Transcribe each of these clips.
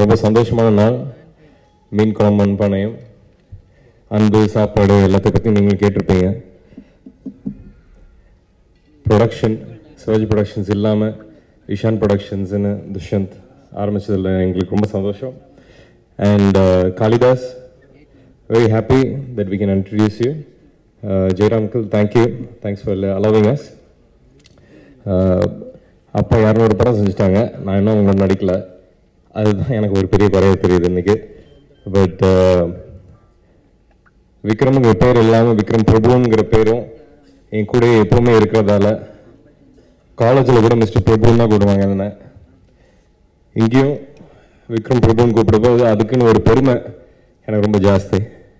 ரொம்ப சந்தோஷமான நாள் மீன் குழம்பு மண்பானையம் அன்பு சாப்பாடு எல்லாத்தை பற்றி நீங்கள் கேட்டிருப்பீங்க ப்ரொடக்ஷன் சிவாஜி ப்ரொடக்ஷன்ஸ் இல்லாமல் விஷான் ப்ரொடக்ஷன்ஸ்னு துஷ்யந்த் ஆரம்பிச்சதில் எங்களுக்கு ரொம்ப சந்தோஷம் and Kalidas very happy that we can introduce you uh, Jayaram uncle thank you thanks for allowing us uh, அப்பா இரநூறு படம் செஞ்சுட்டாங்க நான் இன்னும் அவங்க நடிக்கல அதுதான் எனக்கு ஒரு பெரிய குறைய தெரியுது இன்னைக்கு பட் விக்ரமுங்கிற பேர் இல்லாமல் விக்ரம் பிரபுங்கிற பேரும் என் கூட எப்பவுமே இருக்கிறதால காலேஜில் கூட மிஸ்டர் பிரபுன்னு தான் கூப்பிடுவாங்க என்ன இங்கேயும் விக்ரம் பிரபுன்னு கூப்பிடும்போது அதுக்குன்னு ஒரு பெருமை எனக்கு ரொம்ப ஜாஸ்தி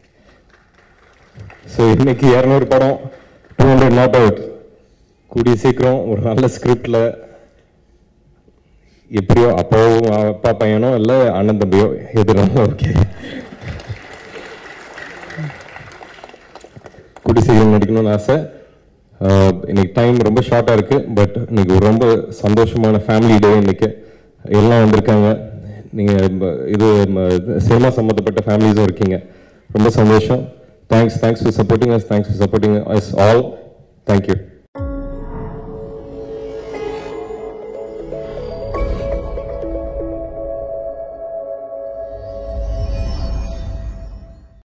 ஸோ இன்னைக்கு இரநூறு படம் டூ ஹண்ட்ரட் நாட் அவுட் கூடிய சீக்கிரம் ஒரு நல்ல ஸ்கிரிப்டில் எப்படியோ அப்பாவும் அப்பா பையனோ இல்லை அண்ணன் தம்பியோ எதுனாலும் ஓகே கூடி சீக்கிரம் நடிக்கணும்னு ஆசை ஆஹ் இன்னைக்கு டைம் ரொம்ப ஷார்ட்டாக இருக்கு பட் இன்னைக்கு ஒரு ரொம்ப சந்தோஷமான ஃபேமிலி டே இன்னைக்கு எல்லாம் வந்திருக்காங்க நீங்கள் இது சினிமா சம்மந்தப்பட்ட ஃபேமிலிஸும் இருக்கீங்க ரொம்ப சந்தோஷம் thanks thanks for supporting us thanks for supporting us all thank you